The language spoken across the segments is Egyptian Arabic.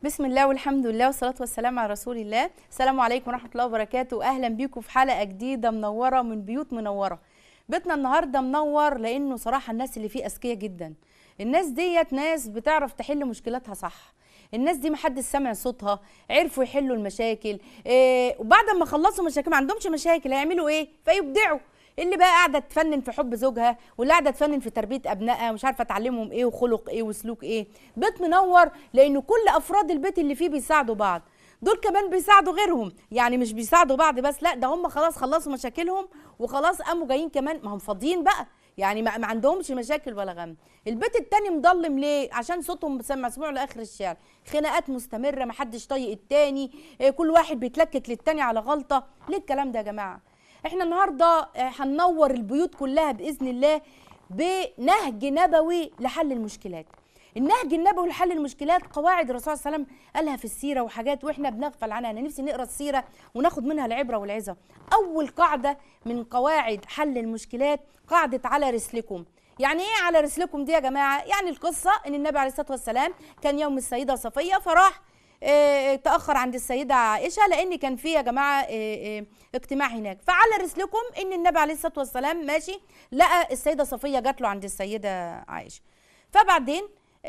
بسم الله والحمد لله والصلاة والسلام على رسول الله السلام عليكم ورحمة الله وبركاته أهلا بيكم في حلقة جديدة منورة من بيوت منورة بيتنا النهاردة منور لأنه صراحة الناس اللي فيه أذكياء جدا الناس ديت ناس بتعرف تحل مشكلاتها صح الناس دي محدش سمع صوتها عرفوا يحلوا المشاكل إيه وبعد ما خلصوا مشاكل ما عندهمش مشاكل هيعملوا ايه فيبدعوا اللي بقى قاعده تفنن في حب زوجها واللي قاعده تفنن في تربيه ابنائها مش عارفه تعلمهم ايه وخلق ايه وسلوك ايه بيت منور لان كل افراد البيت اللي فيه بيساعدوا بعض دول كمان بيساعدوا غيرهم يعني مش بيساعدوا بعض بس لا ده هم خلاص خلصوا مشاكلهم وخلاص قاموا جايين كمان ما هم فاضيين بقى يعني ما, ما عندهمش مشاكل ولا غم البيت التاني مضلم ليه عشان صوتهم مسموع لاخر الشارع خناقات مستمره ما حدش طايق التاني إيه كل واحد بيتلكك للتاني على غلطه ليه الكلام ده يا جماعه احنا النهارده هننور البيوت كلها باذن الله بنهج نبوي لحل المشكلات النهج النبوي لحل المشكلات قواعد الرسول صلى الله عليه وسلم قالها في السيره وحاجات واحنا بنغفل عنها انا نفسي نقرا السيره وناخد منها العبره والعظه اول قاعده من قواعد حل المشكلات قاعده على رسلكم يعني ايه على رسلكم دي يا جماعه يعني القصه ان النبي عليه الصلاه والسلام كان يوم السيده صفيه فراح اه تاخر عند السيده عائشه لان كان في يا جماعه اه اه اجتماع هناك فعلى رسلكم ان النبي عليه الصلاه والسلام ماشي لقى السيده صفيه جات له عند السيده عائشه فبعدين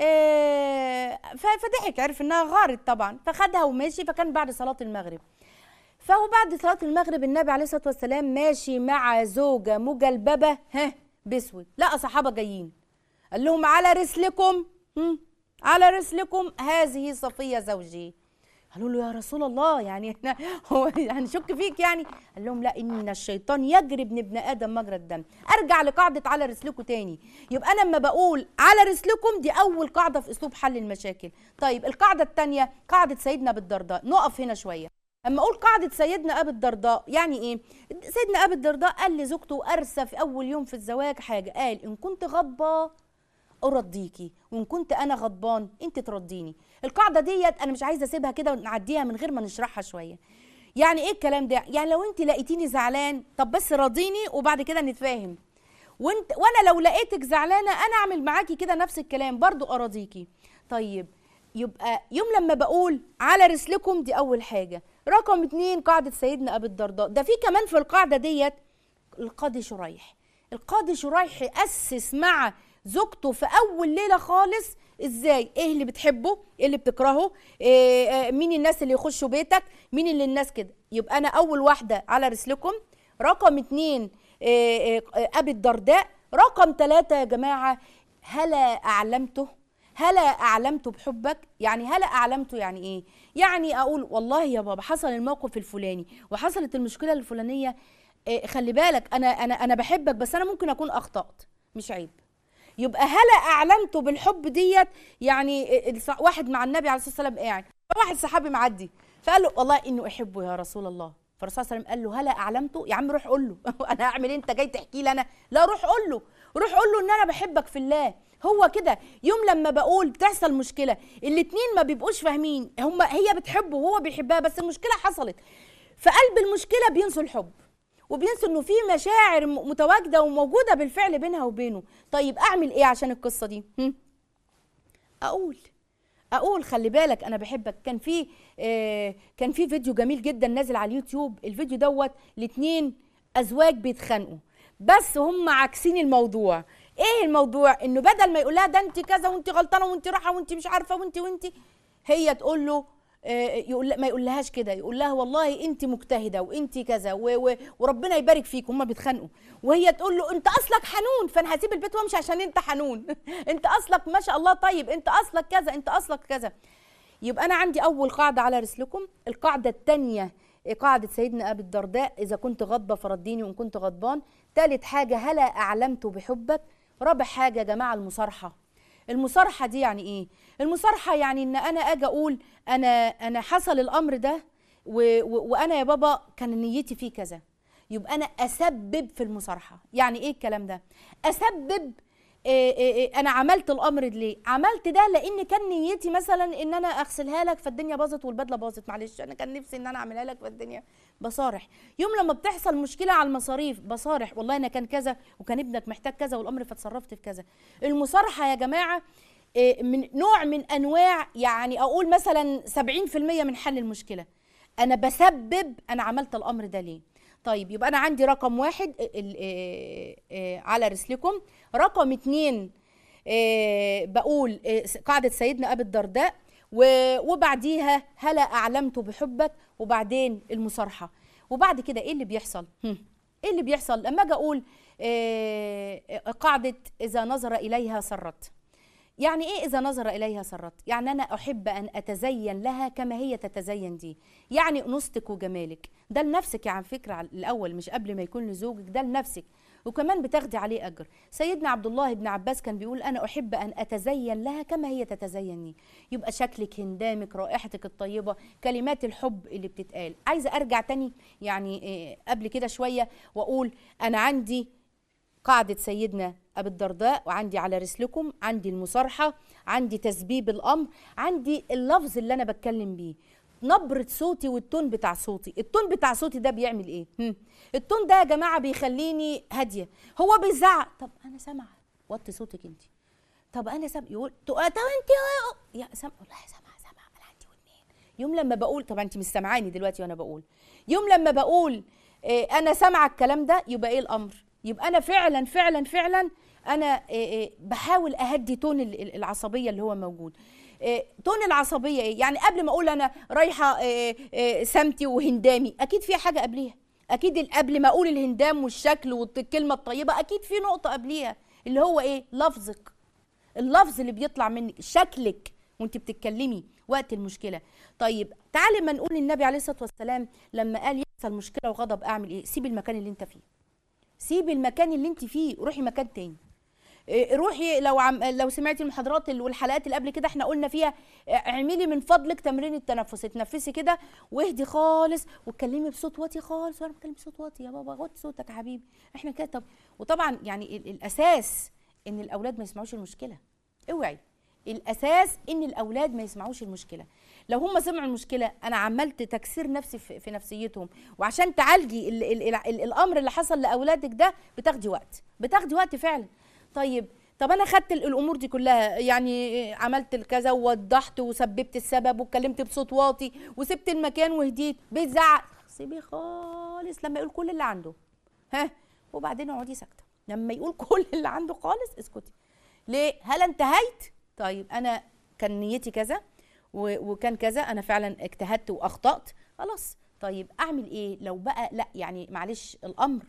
فضحك عرف انها غارت طبعا فخدها وماشي فكان بعد صلاه المغرب فهو بعد صلاه المغرب النبي عليه الصلاه والسلام ماشي مع زوجه مجلببه ها بسود لقى صحابه جايين قال لهم على رسلكم على رسلكم هذه صفيه زوجي قالوا له يا رسول الله يعني احنا هو هنشك فيك يعني قال لهم لا ان الشيطان يجري ابن ابن ادم مجرى الدم ارجع لقاعده على رسلكم تاني يبقى انا لما بقول على رسلكم دي اول قاعده في اسلوب حل المشاكل طيب القاعده الثانيه قاعده سيدنا ابي الدرداء نقف هنا شويه اما اقول قاعده سيدنا ابي الدرداء يعني ايه سيدنا ابي الدرداء قال لزوجته ارسى في اول يوم في الزواج حاجه قال ان كنت غضبه ارضيكي وان كنت انا غضبان انت ترضيني القاعده ديت انا مش عايزه اسيبها كده ونعديها من غير ما نشرحها شويه يعني ايه الكلام ده يعني لو انت لقيتيني زعلان طب بس راضيني وبعد كده نتفاهم وانت وانا لو لقيتك زعلانه انا اعمل معاكي كده نفس الكلام برضو اراضيكي طيب يبقى يوم لما بقول على رسلكم دي اول حاجه رقم اتنين قاعده سيدنا ابي الدرداء ده في كمان في القاعده ديت القاضي شريح القاضي شريح اسس مع زوجته في اول ليله خالص ازاي ايه اللي بتحبه ايه اللي بتكرهه إيه مين الناس اللي يخشوا بيتك مين اللي الناس كده يبقى انا اول واحده على رسلكم رقم اتنين إيه إيه ابي الدرداء رقم ثلاثة يا جماعه هلا اعلمته هلا اعلمته بحبك يعني هلا اعلمته يعني ايه يعني اقول والله يا بابا حصل الموقف الفلاني وحصلت المشكله الفلانيه إيه خلي بالك انا انا انا بحبك بس انا ممكن اكون اخطات مش عيب يبقى هلا اعلمته بالحب ديت يعني واحد مع النبي عليه الصلاه والسلام قاعد واحد صحابي معدي فقال له والله انه احبه يا رسول الله فالرسول صلى الله عليه وسلم قال له هلا اعلمته يا عم روح قول له انا هعمل ايه انت جاي تحكي لي انا لا روح قول له روح قول له ان انا بحبك في الله هو كده يوم لما بقول بتحصل مشكله الاتنين ما بيبقوش فاهمين هم هي بتحبه وهو بيحبها بس المشكله حصلت في قلب المشكله بينسوا الحب وبينسوا انه في مشاعر متواجده وموجوده بالفعل بينها وبينه طيب اعمل ايه عشان القصه دي هم؟ اقول اقول خلي بالك انا بحبك كان في آه كان في فيديو جميل جدا نازل على اليوتيوب الفيديو دوت الاتنين ازواج بيتخانقوا بس هم عاكسين الموضوع ايه الموضوع انه بدل ما يقول لها ده انت كذا وانت غلطانه وانت رايحه وانت مش عارفه وانت وانت هي تقول له يقول ما يقولهاش كده يقول لها والله انت مجتهده وانت كذا وربنا يبارك فيك هما بيتخانقوا وهي تقول له انت اصلك حنون فانا هسيب البيت وامشي عشان انت حنون انت اصلك ما شاء الله طيب انت اصلك كذا انت اصلك كذا يبقى انا عندي اول قاعده على رسلكم القاعده الثانيه قاعدة سيدنا أبي الدرداء إذا كنت غضبة فرديني وإن كنت غضبان ثالث حاجة هلا أعلمت بحبك رابع حاجة يا جماعة المصارحة المصارحه دي يعني ايه المصارحه يعني ان انا اجي اقول انا انا حصل الامر ده و و وانا يا بابا كان نيتي فيه كذا يبقى انا اسبب في المصارحه يعني ايه الكلام ده اسبب إيه إيه إيه انا عملت الامر ليه عملت ده لان كان نيتي مثلا ان انا اغسلها لك فالدنيا باظت والبدله باظت معلش انا كان نفسي ان انا اعملها لك فالدنيا بصارح يوم لما بتحصل مشكله على المصاريف بصارح والله انا كان كذا وكان ابنك محتاج كذا والامر فاتصرفت في كذا المصارحه يا جماعه إيه، من نوع من انواع يعني اقول مثلا 70% من حل المشكله انا بسبب انا عملت الامر ده ليه طيب يبقى انا عندي رقم واحد ال- إيه، إيه، على رسلكم رقم اتنين إيه، بقول إيه، قاعدة سيدنا أبي الدرداء و- وبعديها هلا أعلمت بحبك وبعدين المصارحة وبعد كده إيه اللي بيحصل؟ هم، إيه اللي بيحصل؟ لما أجي أقول إيه، قاعدة إذا نظر إليها سرت يعني ايه اذا نظر اليها سرت يعني انا احب ان اتزين لها كما هي تتزين دي يعني انوثتك وجمالك ده لنفسك على فكره على الاول مش قبل ما يكون لزوجك ده لنفسك وكمان بتاخدي عليه اجر سيدنا عبد الله بن عباس كان بيقول انا احب ان اتزين لها كما هي تتزيني يبقى شكلك هندامك رائحتك الطيبه كلمات الحب اللي بتتقال عايزه ارجع تاني يعني إيه قبل كده شويه واقول انا عندي قاعدة سيدنا أبي الدرداء وعندي على رسلكم عندي المصارحة عندي تسبيب الأمر عندي اللفظ اللي أنا بتكلم بيه نبرة صوتي والتون بتاع صوتي التون بتاع صوتي ده بيعمل ايه هم. التون ده يا جماعة بيخليني هادية هو بيزعق طب أنا سامعة وطي صوتك انت طب أنا سامعة يقول طب انت يا سامعة والله سامعة سامعة أنا عندي ودنين يوم لما بقول طبعا انت مش سامعاني دلوقتي وانا بقول يوم لما بقول إيه انا سامعه الكلام ده يبقى ايه الامر يبقى انا فعلا فعلا فعلا انا إيه إيه بحاول اهدي تون ال- ال- العصبيه اللي هو موجود إيه تون العصبيه ايه يعني قبل ما اقول انا رايحه إيه إيه سمتي وهندامي اكيد في حاجه قبليها اكيد ال- قبل ما اقول الهندام والشكل والكلمه الطيبه اكيد في نقطه قبليها اللي هو ايه لفظك اللفظ اللي بيطلع منك شكلك وانت بتتكلمي وقت المشكله طيب تعالي ما نقول النبي عليه الصلاه والسلام لما قال يحصل مشكله وغضب اعمل ايه سيب المكان اللي انت فيه سيب المكان اللي انت فيه روحي مكان تاني إيه، روحي لو عم لو سمعتي المحاضرات ال- والحلقات اللي قبل كده احنا قلنا فيها اه، اعملي من فضلك تمرين التنفس اتنفسي كده واهدي خالص واتكلمي بصوت واطي خالص وانا بتكلم بصوت واطي يا بابا وطي صوتك يا حبيبي احنا كده طب وطبعا يعني ال- الاساس ان الاولاد ما يسمعوش المشكله اوعي الاساس ان الاولاد ما يسمعوش المشكله لو هم سمعوا المشكله انا عملت تكسير نفسي في, في نفسيتهم وعشان تعالجي ال ال ال ال الامر اللي حصل لاولادك ده بتاخدي وقت بتاخدي وقت فعلا طيب طب انا خدت ال- الامور دي كلها يعني عملت الكذا ووضحت وسببت السبب واتكلمت بصوت واطي وسبت المكان وهديت بيتزعق سيبيه خالص لما يقول كل اللي عنده ها وبعدين اقعدي ساكته لما يقول كل اللي عنده خالص اسكتي ليه هل انتهيت طيب انا كان نيتي كذا و- وكان كذا انا فعلا اجتهدت واخطات خلاص طيب اعمل ايه لو بقى لا يعني معلش الامر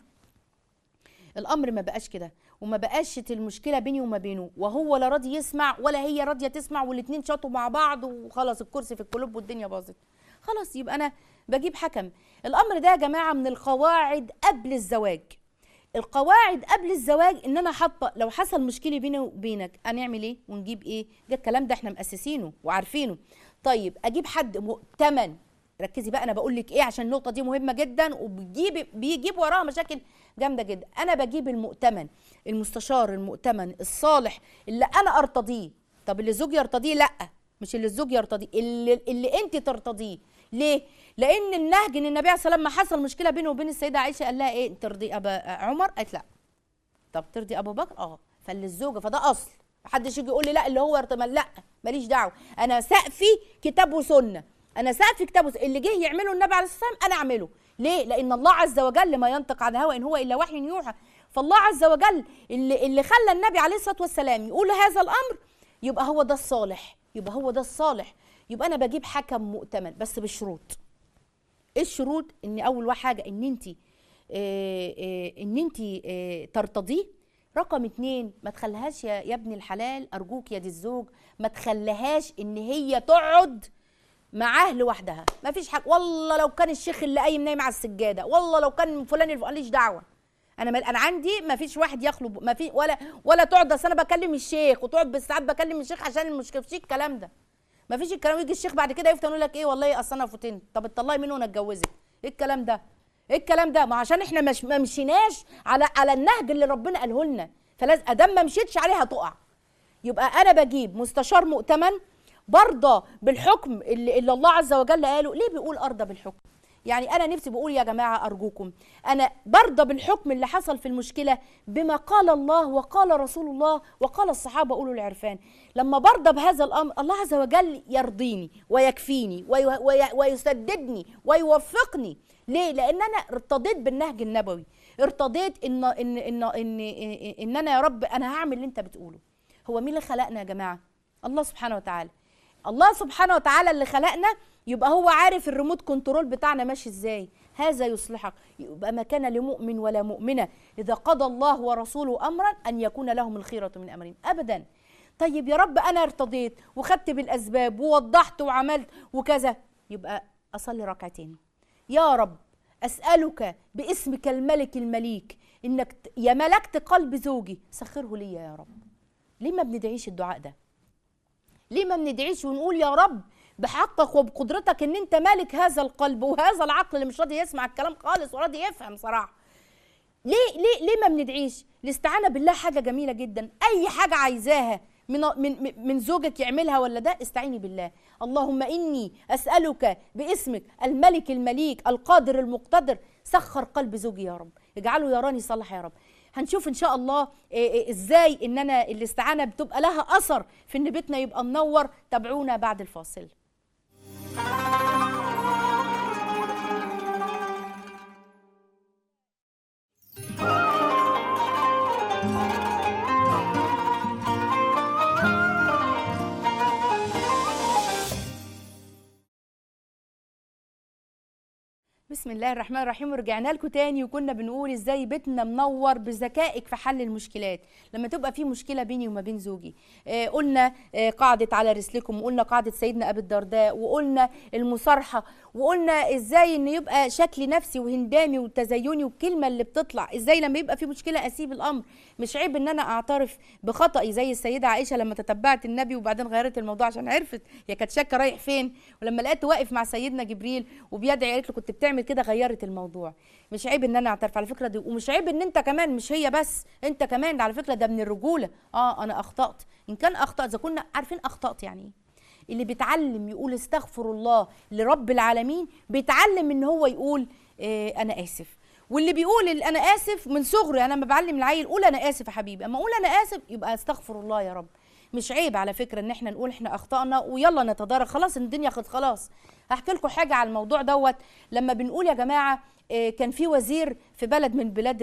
الامر ما بقاش كده وما بقاش المشكله بيني وما بينه وهو لا راضي يسمع ولا هي راضيه تسمع والاتنين شاطوا مع بعض وخلاص الكرسي في القلوب والدنيا باظت خلاص يبقى انا بجيب حكم الامر ده يا جماعه من القواعد قبل الزواج القواعد قبل الزواج ان انا حاطه لو حصل مشكله بيني وبينك هنعمل ايه ونجيب ايه ده الكلام ده احنا مؤسسينه وعارفينه طيب اجيب حد مؤتمن ركزي بقى انا بقول لك ايه عشان النقطه دي مهمه جدا وبيجيب بيجيب وراها مشاكل جامده جدا انا بجيب المؤتمن المستشار المؤتمن الصالح اللي انا ارتضيه طب اللي الزوج يرتضيه لا مش اللي الزوج يرتضيه اللي, اللي انت ترتضيه ليه لان النهج ان النبي عليه الصلاه والسلام لما حصل مشكله بينه وبين السيده عائشه قال لها ايه ترضي ابا عمر قالت لا طب ترضي ابو بكر اه فاللي الزوجه فده اصل محدش يجي يقول لي لا اللي هو يرتمل لا ماليش دعوه انا سقفي كتاب وسنه انا سقفي كتاب وسنة. اللي جه يعمله النبي عليه الصلاه والسلام انا اعمله ليه لان الله عز وجل ما ينطق عن هوى ان هو الا وحي يوحى فالله عز وجل اللي اللي خلى النبي عليه الصلاه والسلام يقول هذا الامر يبقى هو ده الصالح يبقى هو ده الصالح يبقى انا بجيب حكم مؤتمن بس بشروط ايه الشروط ان اول حاجه ان انت ان انت ترتضيه رقم اتنين ما تخليهاش يا, يا ابن الحلال ارجوك يا دي الزوج ما تخليهاش ان هي تقعد معاه لوحدها ما فيش حاجه والله لو كان الشيخ اللي قايم نايم على السجاده والله لو كان فلان اللي ماليش دعوه انا مال انا عندي ما فيش واحد يخلو ما في ولا ولا تقعد اصل انا بكلم الشيخ وتقعد بالساعات بكلم الشيخ عشان المشكله فيش الكلام ده ما فيش الكلام يجي الشيخ بعد كده يفتن يقول لك ايه والله اصل انا فتنت طب اتطلقي منه وانا اتجوزك ايه الكلام ده ايه الكلام ده ما عشان احنا مش ما مشيناش على على النهج اللي ربنا قاله لنا فلازم ادام ما مشيتش عليها تقع يبقى انا بجيب مستشار مؤتمن برضى بالحكم اللي, اللي الله عز وجل قاله ليه بيقول ارضى بالحكم يعني انا نفسي بقول يا جماعه ارجوكم انا برضى بالحكم اللي حصل في المشكله بما قال الله وقال رسول الله وقال الصحابه اولو العرفان لما برضى بهذا الامر الله عز وجل يرضيني ويكفيني وي وي ويسددني ويوفقني ليه لان انا ارتضيت بالنهج النبوي ارتضيت ان ان ان ان, إن انا يا رب انا هعمل اللي انت بتقوله هو مين اللي خلقنا يا جماعه الله سبحانه وتعالى الله سبحانه وتعالى اللي خلقنا يبقى هو عارف الريموت كنترول بتاعنا ماشي ازاي هذا يصلحك يبقى ما كان لمؤمن ولا مؤمنة إذا قضى الله ورسوله أمرا أن يكون لهم الخيرة من أمرهم أبدا طيب يا رب أنا ارتضيت وخدت بالأسباب ووضحت وعملت وكذا يبقى أصلي ركعتين يا رب أسألك باسمك الملك المليك إنك يا ملكت قلب زوجي سخره لي يا رب ليه ما بندعيش الدعاء ده ليه ما بندعيش ونقول يا رب بحقك وبقدرتك ان انت مالك هذا القلب وهذا العقل اللي مش راضي يسمع الكلام خالص وراضي يفهم صراحه ليه ليه ليه ما بندعيش الاستعانه بالله حاجه جميله جدا اي حاجه عايزاها من من من زوجك يعملها ولا ده استعيني بالله اللهم اني اسالك باسمك الملك المليك القادر المقتدر سخر قلب زوجي يا رب اجعله يراني صالح يا رب هنشوف ان شاء الله ازاي ان انا الاستعانه بتبقى لها اثر في ان بيتنا يبقى منور تابعونا بعد الفاصل بسم الله الرحمن الرحيم ورجعنا لكم تاني وكنا بنقول ازاي بيتنا منور بذكائك في حل المشكلات لما تبقى في مشكله بيني وما بين زوجي آه قلنا آه قاعده على رسلكم وقلنا قاعده سيدنا ابي الدرداء وقلنا المصارحه وقلنا ازاي ان يبقى شكل نفسي وهندامي وتزيني والكلمه اللي بتطلع ازاي لما يبقى في مشكله اسيب الامر مش عيب ان انا اعترف بخطئي زي السيده عائشه لما تتبعت النبي وبعدين غيرت الموضوع عشان عرفت هي كانت شاكه رايح فين ولما لقيته واقف مع سيدنا جبريل وبيدعي قالت له كنت بتعمل كده غيرت الموضوع مش عيب ان انا اعترف على فكره دي ومش عيب ان انت كمان مش هي بس انت كمان على فكره ده من الرجوله اه انا اخطات ان كان اخطات اذا كنا عارفين اخطات يعني ايه اللي بيتعلم يقول استغفر الله لرب العالمين بيتعلم ان هو يقول آه انا اسف واللي بيقول انا اسف من صغري انا ما بعلم العيل قول انا اسف يا حبيبي اما اقول انا اسف يبقى استغفر الله يا رب مش عيب على فكره ان احنا نقول احنا اخطانا ويلا نتدارك خلاص الدنيا خد خلاص هحكي لكم حاجه على الموضوع دوت لما بنقول يا جماعه كان في وزير في بلد من بلاد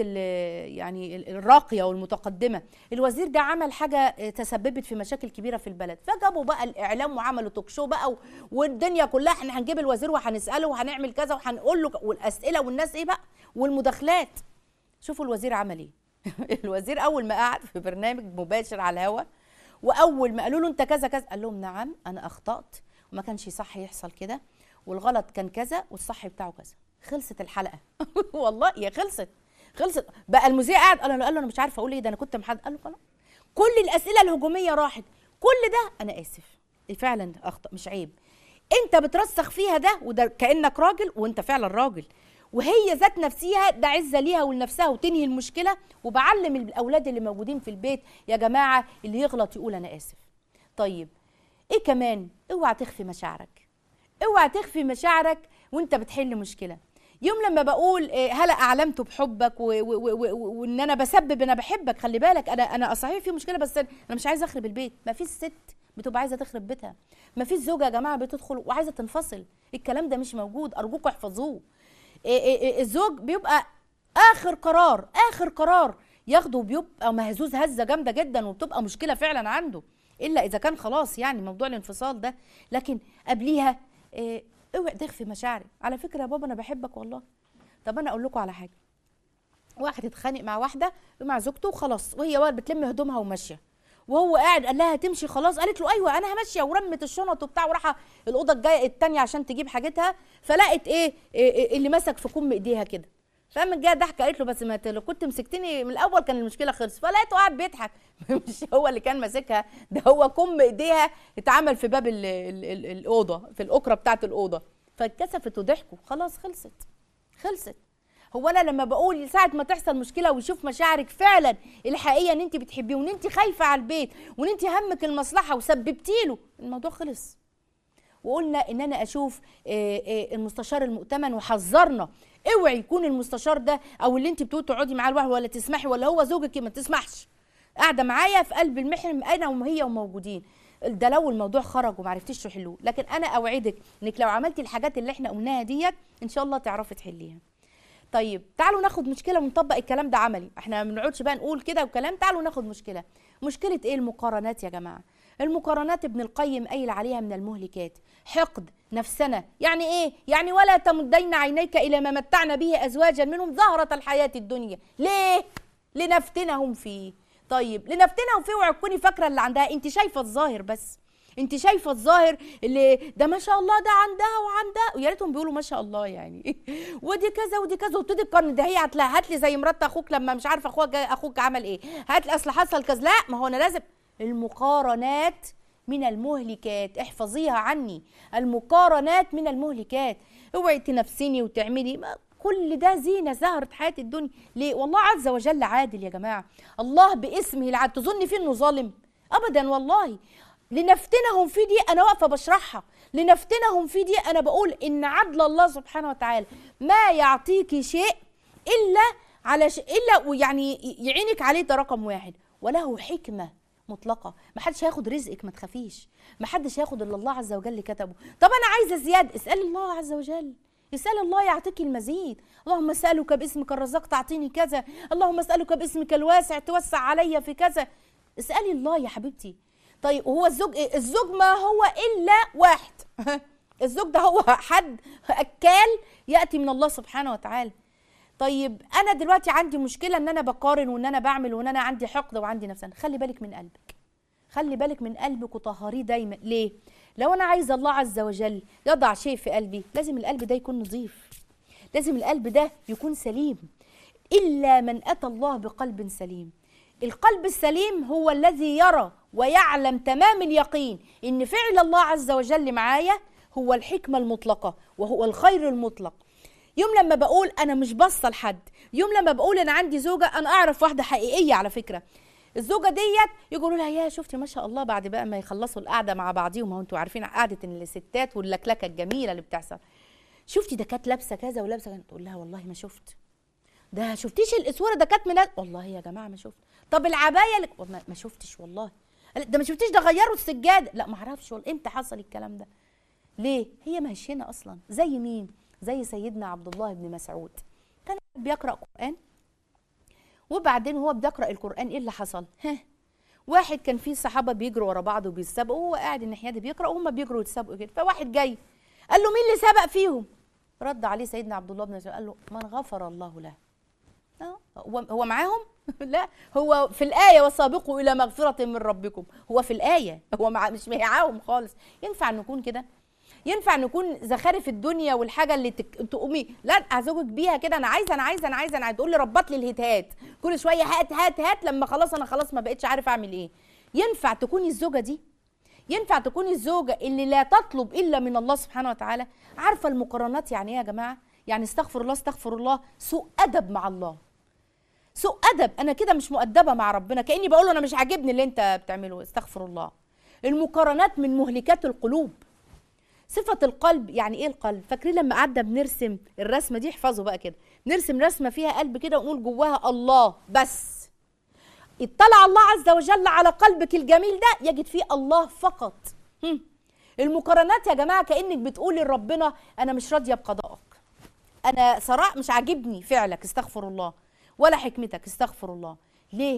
يعني الراقيه والمتقدمه الوزير ده عمل حاجه تسببت في مشاكل كبيره في البلد فجابوا بقى الاعلام وعملوا توك شو بقى والدنيا كلها احنا هنجيب الوزير وهنساله وهنعمل كذا وهنقول له والاسئله والناس ايه بقى والمداخلات شوفوا الوزير عمل ايه الوزير اول ما قعد في برنامج مباشر على الهواء واول ما قالوا له انت كذا كذا قال لهم نعم انا اخطات وما كانش صح يحصل كده والغلط كان كذا والصح بتاعه كذا خلصت الحلقه والله يا خلصت خلصت بقى المذيع قاعد قال له قال له انا مش عارفه اقول ايه ده انا كنت محد قال له خلاص كل الاسئله الهجوميه راحت كل ده انا اسف فعلا اخطا مش عيب انت بترسخ فيها ده وده كانك راجل وانت فعلا راجل وهي ذات نفسها ده عزه ليها ولنفسها وتنهي المشكله وبعلم الاولاد اللي موجودين في البيت يا جماعه اللي يغلط يقول انا اسف طيب ايه كمان اوعى تخفي مشاعرك اوعى تخفي مشاعرك وانت بتحل مشكله يوم لما بقول هلا اعلمت بحبك وان انا بسبب انا بحبك خلي بالك انا انا صحيح في مشكله بس انا مش عايزه اخرب البيت ما فيش ست بتبقى عايزه تخرب بيتها ما فيش زوجه يا جماعه بتدخل وعايزه تنفصل الكلام ده مش موجود ارجوكم احفظوه الزوج بيبقى اخر قرار اخر قرار ياخده بيبقى مهزوز هزه جامده جدا وبتبقى مشكله فعلا عنده الا اذا كان خلاص يعني موضوع الانفصال ده لكن قبليها إيه اوعي تخفي مشاعري على فكره يا بابا انا بحبك والله طب انا اقول لكم على حاجه واحد اتخانق مع واحده مع زوجته وخلاص وهي بتلم هدومها وماشيه وهو قاعد قال لها تمشي خلاص قالت له ايوه انا ماشيه ورمت الشنط وبتاع وراحه الاوضه الجايه الثانيه عشان تجيب حاجتها فلقت إيه, إيه اللي مسك في كم ايديها كده فقامت جايه ضحكه قالت له بس ما لو كنت مسكتني من الاول كان المشكله خلصت فلقيته قاعد بيضحك مش هو اللي كان ماسكها ده هو كم ايديها اتعمل في باب ال ال ال الاوضه في الاكره بتاعه الاوضه فاتكسفت وضحكوا خلاص خلصت خلصت هو انا لما بقول ساعه ما تحصل مشكله ويشوف مشاعرك فعلا الحقيقيه ان انت بتحبيه وان انت خايفه على البيت وان انت همك المصلحه وسببتي له الموضوع خلص وقلنا ان انا اشوف آه، آه، المستشار المؤتمن وحذرنا اوعي يكون المستشار ده او اللي انت بتقول تقعدي معاه لوحده ولا تسمحي ولا هو زوجك ما تسمحش قاعده معايا في قلب المحرم انا وهي وموجودين ده لو الموضوع خرج وما عرفتيش تحلوه لكن انا اوعدك انك لو عملتي الحاجات اللي احنا قلناها ديت ان شاء الله تعرفي تحليها طيب تعالوا ناخد مشكله ونطبق الكلام ده عملي احنا ما بنقعدش بقى نقول كده وكلام تعالوا ناخد مشكله مشكله ايه المقارنات يا جماعه المقارنات ابن القيم قايل عليها من المهلكات حقد نفسنا يعني ايه يعني ولا تمدين عينيك الى ما متعنا به ازواجا منهم زهره الحياه الدنيا ليه لنفتنهم فيه طيب لنفتنهم فيه اوعي تكوني فاكره اللي عندها انت شايفه الظاهر بس انت شايفه الظاهر اللي ده ما شاء الله ده عندها وعندها ويا ريتهم بيقولوا ما شاء الله يعني ودي كذا ودي كذا وابتدي تقارن ده هي هتلاقي هات لي زي مرات اخوك لما مش عارفه اخوك اخوك عمل ايه هات لي اصل حصل كذا لا ما هو انا لازم المقارنات من المهلكات احفظيها عني المقارنات من المهلكات اوعي تنفسيني وتعملي ما كل ده زينه زهره حياه الدنيا ليه والله عز وجل عادل يا جماعه الله باسمه العادل تظني فيه انه ظالم ابدا والله لنفتنهم في دي انا واقفه بشرحها لنفتنهم في دي انا بقول ان عدل الله سبحانه وتعالى ما يعطيك شيء الا على ش... الا ويعني يعينك عليه ده رقم واحد وله حكمه مطلقه ما حدش هياخد رزقك ما تخافيش ما حدش هياخد اللي الله عز وجل كتبه طب انا عايزه زياده اسالي الله عز وجل اسال الله يعطيك المزيد اللهم اسالك باسمك الرزاق تعطيني كذا اللهم اسالك باسمك الواسع توسع علي في كذا اسالي الله يا حبيبتي طيب وهو الزوج ايه الزوج ما هو الا واحد الزوج ده هو حد اكال ياتي من الله سبحانه وتعالى طيب انا دلوقتي عندي مشكله ان انا بقارن وان انا بعمل وان انا عندي حقد وعندي نفسان خلي بالك من قلبك خلي بالك من قلبك وطهريه دايما ليه لو انا عايزه الله عز وجل يضع شيء في قلبي لازم القلب ده يكون نظيف لازم القلب ده يكون سليم الا من اتى الله بقلب سليم القلب السليم هو الذي يرى ويعلم تمام اليقين ان فعل الله عز وجل معايا هو الحكمه المطلقه وهو الخير المطلق يوم لما بقول انا مش باصه لحد يوم لما بقول انا عندي زوجه انا اعرف واحده حقيقيه على فكره الزوجه ديت يقولوا لها يا شفتي ما شاء الله بعد بقى ما يخلصوا القعده مع بعضيهم هو انتوا عارفين قعده الستات واللكلكه الجميله اللي بتحصل شفتي ده كانت لابسه كذا ولابسه كذا تقول لها والله ما شفت ده شفتيش الاسوره ده كانت من والله يا جماعه ما شفت طب العبايه اللي ما, ما شفتش والله ده ما شفتيش ده غيروا السجاده لا ما اعرفش والله امتى حصل الكلام ده ليه هي مش هنا اصلا زي مين زي سيدنا عبد الله بن مسعود كان بيقرا قران وبعدين هو بيقرا القران ايه اللي حصل ها واحد كان فيه صحابه بيجروا ورا بعض وبيسابقوا وهو قاعد الناحيه دي بيقرا وهم بيجروا يتسابقوا كده فواحد جاي قال له مين اللي سبق فيهم رد عليه سيدنا عبد الله بن مسعود قال له من غفر الله له هو هو معاهم لا هو في الآية وسابقوا إلى مغفرة من ربكم هو في الآية هو مع مش معاهم خالص ينفع نكون كده ينفع نكون زخارف الدنيا والحاجه اللي تك... تقومي لا ازوجك بيها كده انا عايزه انا عايزه انا عايزه انا عايزه تقول لي ربط لي الهتات كل شويه هات هات هات لما خلاص انا خلاص ما بقتش عارف اعمل ايه ينفع تكوني الزوجه دي ينفع تكوني الزوجه اللي لا تطلب الا من الله سبحانه وتعالى عارفه المقارنات يعني ايه يا جماعه يعني استغفر الله استغفر الله سوء ادب مع الله سوء ادب انا كده مش مؤدبه مع ربنا كاني بقول له انا مش عاجبني اللي انت بتعمله استغفر الله المقارنات من مهلكات القلوب صفة القلب يعني ايه القلب؟ فاكرين لما قعدنا بنرسم الرسمة دي احفظوا بقى كده، نرسم رسمة فيها قلب كده ونقول جواها الله بس. اطلع الله عز وجل على قلبك الجميل ده يجد فيه الله فقط. هم. المقارنات يا جماعة كأنك بتقولي لربنا أنا مش راضية بقضائك. أنا صراحة مش عاجبني فعلك استغفر الله. ولا حكمتك استغفر الله. ليه؟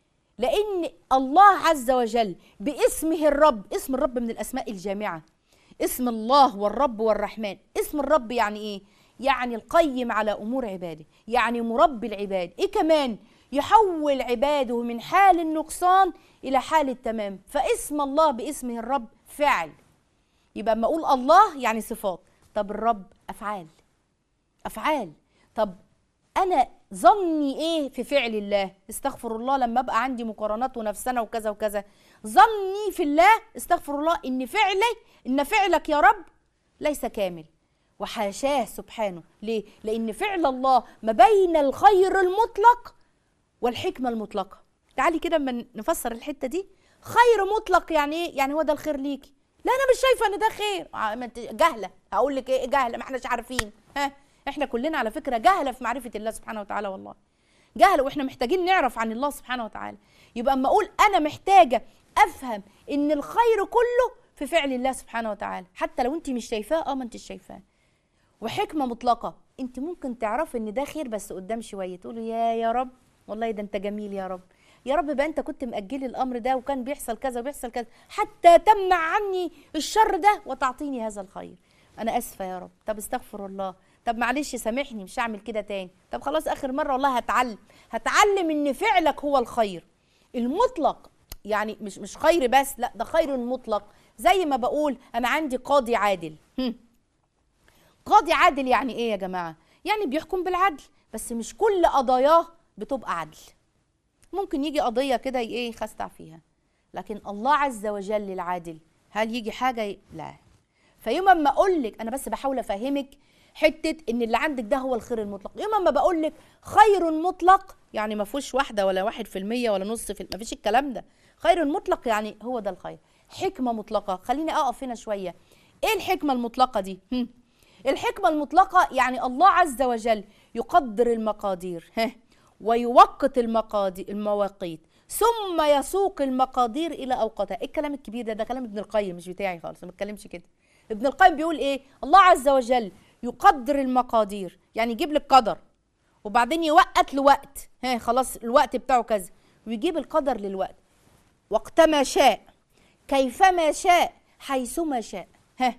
لأن الله عز وجل باسمه الرب، اسم الرب من الأسماء الجامعة. اسم الله والرب والرحمن اسم الرب يعني ايه يعني القيم على امور عباده يعني مربي العباد ايه كمان يحول عباده من حال النقصان الى حال التمام فاسم الله باسمه الرب فعل يبقى اما اقول الله يعني صفات طب الرب افعال افعال طب انا ظني ايه في فعل الله استغفر الله لما ابقى عندي مقارنات ونفسنا وكذا وكذا ظني في الله استغفر الله ان فعلي ان فعلك يا رب ليس كامل وحاشاه سبحانه ليه لان فعل الله ما بين الخير المطلق والحكمه المطلقه تعالي كده اما نفسر الحته دي خير مطلق يعني ايه يعني هو ده الخير ليكي لا انا مش شايفه ان ده خير آه، ما انت جهله هقول لك ايه جهله ما احناش عارفين ها احنا كلنا على فكره جهله في معرفه الله سبحانه وتعالى والله جهله واحنا محتاجين نعرف عن الله سبحانه وتعالى يبقى اما اقول انا محتاجه افهم ان الخير كله في فعل الله سبحانه وتعالى حتى لو انت مش شايفاه اه ما انت شايفاه وحكمه مطلقه انت ممكن تعرفي ان ده خير بس قدام شويه تقولي يا يا رب والله ده انت جميل يا رب يا رب بقى انت كنت مأجلي الامر ده وكان بيحصل كذا وبيحصل كذا حتى تمنع عني الشر ده وتعطيني هذا الخير انا اسفه يا رب طب استغفر الله طب معلش سامحني مش هعمل كده تاني طب خلاص اخر مره والله هتعلم هتعلم ان فعلك هو الخير المطلق يعني مش مش خير بس لا ده خير مطلق زي ما بقول انا عندي قاضي عادل هم. قاضي عادل يعني ايه يا جماعه يعني بيحكم بالعدل بس مش كل قضاياه بتبقى عدل ممكن يجي قضيه كده ايه يخستع فيها لكن الله عز وجل العادل هل يجي حاجه ي... لا فيوم اما اقول لك انا بس بحاول افهمك حته ان اللي عندك ده هو الخير المطلق يوم اما بقول لك خير مطلق يعني ما فيهوش واحده ولا واحد في المية ولا نص في ما فيش الكلام ده خير مطلق يعني هو ده الخير حكمه مطلقه خليني اقف هنا شويه ايه الحكمه المطلقه دي هم. الحكمه المطلقه يعني الله عز وجل يقدر المقادير ها ويوقت المقادير المواقيت ثم يسوق المقادير الى اوقاتها ايه الكلام الكبير ده ده كلام ابن القيم مش بتاعي خالص ما بتكلمش كده ابن القيم بيقول ايه الله عز وجل يقدر المقادير يعني يجيب لك قدر وبعدين يوقت لوقت ها خلاص الوقت بتاعه كذا ويجيب القدر للوقت وقتما شاء كيفما شاء حيثما شاء ها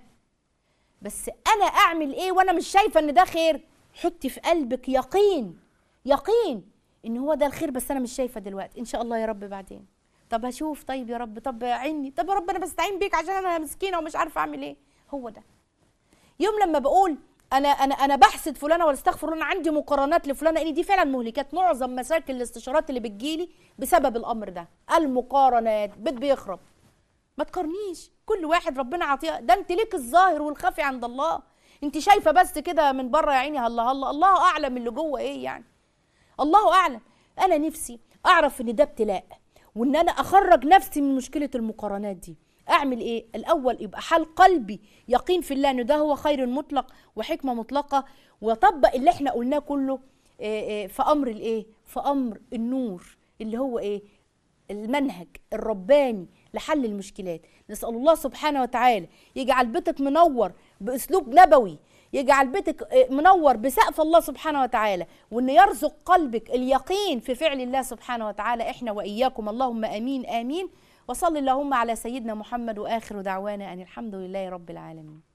بس انا اعمل ايه وانا مش شايفه ان ده خير حطي في قلبك يقين يقين ان هو ده الخير بس انا مش شايفه دلوقتي ان شاء الله يا رب بعدين طب هشوف طيب يا رب طب عيني طب يا رب انا بستعين بيك عشان انا مسكينه ومش عارفه اعمل ايه هو ده يوم لما بقول انا انا انا بحسد فلانه ولا استغفر الله، انا عندي مقارنات لفلانه ان دي فعلا مهلكات معظم مشاكل الاستشارات اللي بتجيلي بسبب الامر ده المقارنات بيت بيخرب ما تقارنيش كل واحد ربنا عطيه ده انت ليك الظاهر والخفي عند الله انت شايفه بس كده من بره يا عيني هلا هلا الله اعلم اللي جوه ايه يعني الله اعلم انا نفسي اعرف ان ده ابتلاء وان انا اخرج نفسي من مشكله المقارنات دي اعمل ايه الاول يبقى حال قلبي يقين في الله ان ده هو خير مطلق وحكمه مطلقه واطبق اللي احنا قلناه كله إيه إيه في امر الايه في امر النور اللي هو ايه المنهج الرباني لحل المشكلات نسال الله سبحانه وتعالى يجعل بيتك منور باسلوب نبوي يجعل بيتك آه، منور بسقف الله سبحانه وتعالى وان يرزق قلبك اليقين في فعل الله سبحانه وتعالى احنا واياكم اللهم امين امين وصل اللهم على سيدنا محمد واخر دعوانا ان الحمد لله رب العالمين